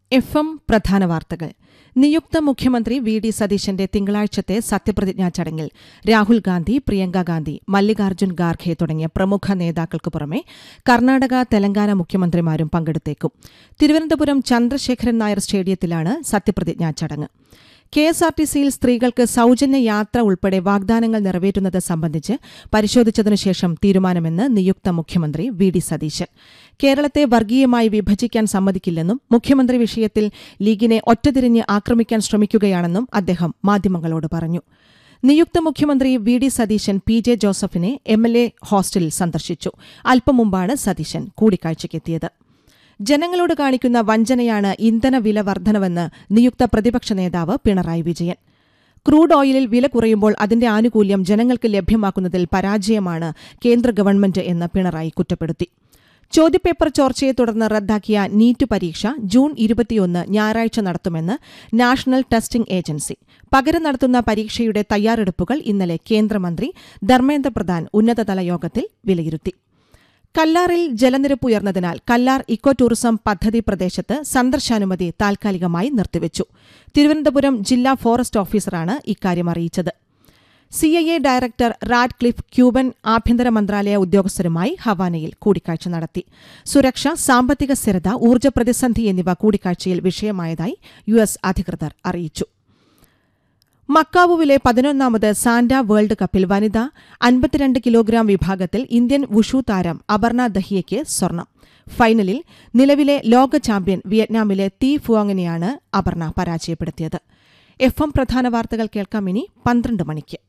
F M പ്രധാന വാർത്തകൾ നിയുക്ത മുഖ്യമന്ത്രി വി ഡി സതീശന്റെ തിങ്കളാഴ്ചത്തെ സത്യപ്രതിജ്ഞാ ചടങ്ങിൽ രാഹുൽ ഗാന്ധി പ്രിയങ്ക ഗാന്ധി മല്ലികാർജ്ജുൻ ഖാർഖെ തുടങ്ങിയ പ്രമുഖ നേതാക്കൾക്ക് പുറമെ കർണാടക തെലങ്കാന മുഖ്യമന്ത്രിമാരും പങ്കെടുത്തേക്കും തിരുവനന്തപുരം ചന്ദ്രശേഖരൻ നായർ സ്റ്റേഡിയത്തിലാണ് സത്യപ്രതിജ്ഞാ ചടങ്ങ് കെ എസ് ആർ ടി സിയിൽ സ്ത്രീകൾക്ക് സൌജന്യ യാത്ര ഉൾപ്പെടെ വാഗ്ദാനങ്ങൾ നിറവേറ്റുന്നത് സംബന്ധിച്ച് പരിശോധിച്ചതിനുശേഷം തീരുമാനമെന്ന് നിയുക്ത മുഖ്യമന്ത്രി വി ഡി സതീശൻ കേരളത്തെ വർഗീയമായി വിഭജിക്കാൻ സമ്മതിക്കില്ലെന്നും മുഖ്യമന്ത്രി വിഷയത്തിൽ ലീഗിനെ ഒറ്റതിരിഞ്ഞ് ആക്രമിക്കാൻ ശ്രമിക്കുകയാണെന്നും അദ്ദേഹം മാധ്യമങ്ങളോട് പറഞ്ഞു നിയുക്ത മുഖ്യമന്ത്രി V D Satheesan P J ജോസഫിനെ എം എൽ എ ഹോസ്റ്റലിൽ സന്ദർശിച്ചു അല്പം മുമ്പാണ് സതീശൻ കൂടിക്കാഴ്ചയ്ക്കെത്തിയത് ജനങ്ങളോട് കാണിക്കുന്ന വഞ്ചനയാണ് ഇന്ധന വില വർധനവെന്ന് നിയുക്ത പ്രതിപക്ഷ നേതാവ് പിണറായി വിജയൻ ക്രൂഡ് ഓയിലിൽ വില കുറയുമ്പോൾ അതിന്റെ ആനുകൂല്യം ജനങ്ങൾക്ക് ലഭ്യമാക്കുന്നതിൽ പരാജയമാണ് കേന്ദ്ര ഗവൺമെന്റ് എന്ന് പിണറായി കുറ്റപ്പെടുത്തി ചോദ്യപേപ്പർ ചോർച്ചയെ തുടർന്ന് റദ്ദാക്കിയ നീറ്റ് പരീക്ഷ ജൂൺ ഇരുപത്തിയൊന്ന് ഞായറാഴ്ച നടത്തുമെന്ന് നാഷണൽ ടെസ്റ്റിംഗ് ഏജൻസി പകരം നടത്തുന്ന പരീക്ഷയുടെ തയ്യാറെടുപ്പുകൾ ഇന്നലെ കേന്ദ്രമന്ത്രി ധർമ്മേന്ദ്ര പ്രധാൻ ഉന്നതതല യോഗത്തിൽ വിലയിരുത്തി കല്ലാറിൽ ജലനിരപ്പ് ഉയർന്നതിനാൽ കല്ലാർ ഇക്കോ ടൂറിസം പദ്ധതി പ്രദേശത്ത് സന്ദർശാനുമതി താൽക്കാലികമായി നിർത്തിവച്ചു തിരുവനന്തപുരം ജില്ലാ ഫോറസ്റ്റ് ഓഫീസറാണ് ഇക്കാര്യം അറിയിച്ചത് സിഐഎ ഡയറക്ടർ റാഡ്ക്ലിഫ് ക്യൂബൻ ആഭ്യന്തര മന്ത്രാലയ ഉദ്യോഗസ്ഥരുമായി ഹവാനയിൽ കൂടിക്കാഴ്ച നടത്തി സുരക്ഷ സാമ്പത്തിക സ്ഥിരത ഊർജ്ജ പ്രതിസന്ധി എന്നിവ കൂടിക്കാഴ്ചയിൽ വിഷയമായതായി യു എസ് അധികൃതർ അറിയിച്ചു മക്കാവുവിലെ പതിനൊന്നാമത് സാന്റ വേൾഡ് കപ്പിൽ വനിതാ അൻപത്തിരണ്ട് കിലോഗ്രാം വിഭാഗത്തിൽ ഇന്ത്യൻ വുഷു താരം അപർണ ദഹിയയ്ക്ക് സ്വർണം ഫൈനലിൽ നിലവിലെ ലോക ചാമ്പ്യൻ വിയറ്റ്നാമിലെ തീ ഫുവാങ്ങിനെയാണ് അപർണ പരാജയപ്പെടുത്തിയത് എഫ് എം പ്രധാന വാർത്തകൾ കേൾക്കാം ഇനി പന്ത്രണ്ട് മണിക്ക്